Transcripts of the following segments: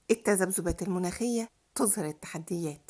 التذبذبات المناخية تظهر التحديات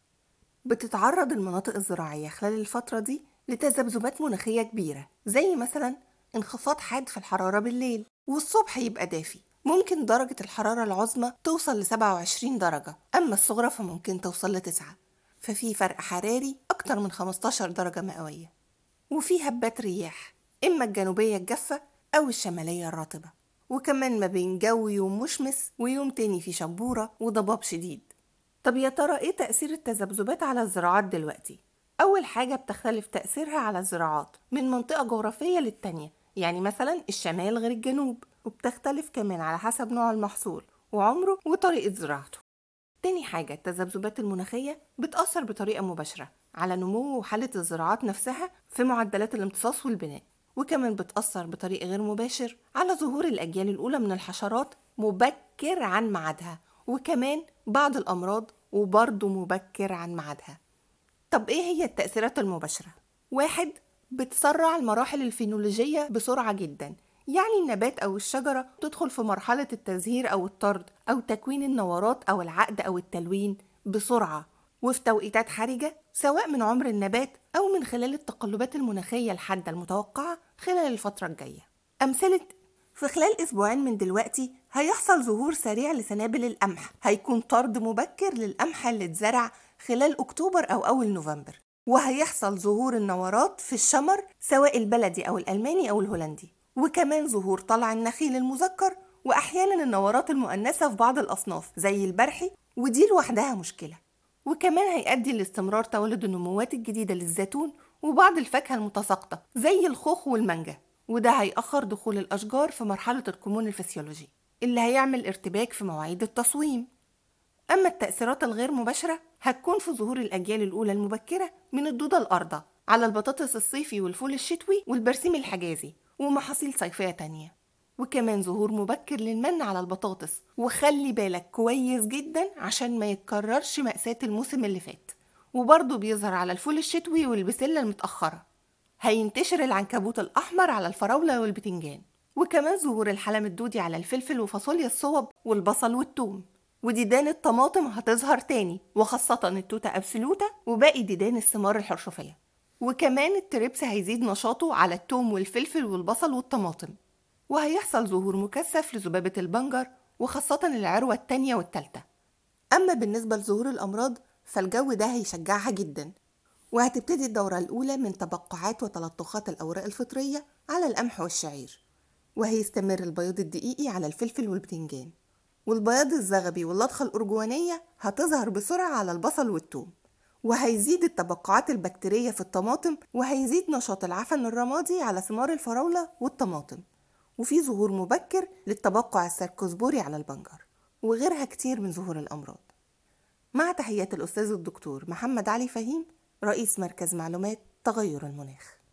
بتتعرض المناطق الزراعية خلال الفترة دي لتذبذبات مناخية كبيرة زي مثلا انخفاض حاد في الحرارة بالليل والصبح يبقى دافي ممكن درجة الحرارة العظمى توصل ل 27 درجة أما الصغرى فممكن توصل ل 9 ففي فرق حراري أكتر من 15 درجة مئوية وفي هبات رياح إما الجنوبية الجافة أو الشمالية الرطبة وكمان ما بين جو يوم مشمس ويوم تاني في شبورة وضباب شديد طب يا ترى إيه تأثير التذبذبات على الزراعات دلوقتي؟ أول حاجة بتختلف تأثيرها على الزراعات من منطقة جغرافية للتانية يعني مثلا الشمال غير الجنوب وبتختلف كمان على حسب نوع المحصول وعمره وطريقة زراعته تاني حاجة التذبذبات المناخية بتأثر بطريقة مباشرة على نمو وحالة الزراعات نفسها في معدلات الامتصاص والبناء وكمان بتأثر بطريق غير مباشر على ظهور الأجيال الأولى من الحشرات مبكر عن ميعادها وكمان بعض الأمراض وبرضه مبكر عن ميعادها طب إيه هي التأثيرات المباشرة؟ واحد بتسرع المراحل الفينولوجية بسرعة جدا يعني النبات أو الشجرة تدخل في مرحلة التزهير أو الطرد أو تكوين النورات أو العقد أو التلوين بسرعة وفي توقيتات حرجة سواء من عمر النبات أو من خلال التقلبات المناخية الحادة المتوقعة خلال الفترة الجاية أمثلة في خلال أسبوعين من دلوقتي هيحصل ظهور سريع لسنابل القمح هيكون طرد مبكر للقمح اللي اتزرع خلال أكتوبر أو أول نوفمبر وهيحصل ظهور النورات في الشمر سواء البلدي أو الألماني أو الهولندي وكمان ظهور طلع النخيل المذكر وأحيانا النورات المؤنثة في بعض الأصناف زي البرحي ودي لوحدها مشكلة وكمان هيؤدي لاستمرار تولد النموات الجديدة للزيتون وبعض الفاكهة المتساقطة زي الخوخ والمانجا وده هيأخر دخول الأشجار في مرحلة الكمون الفسيولوجي اللي هيعمل ارتباك في مواعيد التصويم أما التأثيرات الغير مباشرة هتكون في ظهور الأجيال الأولى المبكرة من الدودة الأرضى على البطاطس الصيفي والفول الشتوي والبرسيم الحجازي ومحاصيل صيفية تانية وكمان ظهور مبكر للمن على البطاطس وخلي بالك كويس جدا عشان ما يتكررش مأساة الموسم اللي فات وبرضه بيظهر على الفول الشتوي والبسلة المتأخرة هينتشر العنكبوت الأحمر على الفراولة والبتنجان وكمان ظهور الحلم الدودي على الفلفل وفاصوليا الصوب والبصل والثوم وديدان الطماطم هتظهر تاني وخاصة التوتة أبسلوتا وباقي ديدان الثمار الحرشفية وكمان التريبس هيزيد نشاطه على التوم والفلفل والبصل والطماطم وهيحصل ظهور مكثف لذبابة البنجر وخاصة العروة التانية والتالتة أما بالنسبة لظهور الأمراض فالجو ده هيشجعها جدا وهتبتدي الدورة الأولى من تبقعات وتلطخات الأوراق الفطرية على القمح والشعير وهيستمر البياض الدقيقي على الفلفل والبتنجان والبياض الزغبي واللطخة الأرجوانية هتظهر بسرعة على البصل والثوم وهيزيد التبقعات البكتيرية في الطماطم وهيزيد نشاط العفن الرمادي على ثمار الفراولة والطماطم وفي ظهور مبكر للتبقع السركوزبوري على البنجر وغيرها كتير من ظهور الأمراض مع تحيات الأستاذ الدكتور محمد علي فهيم رئيس مركز معلومات تغير المناخ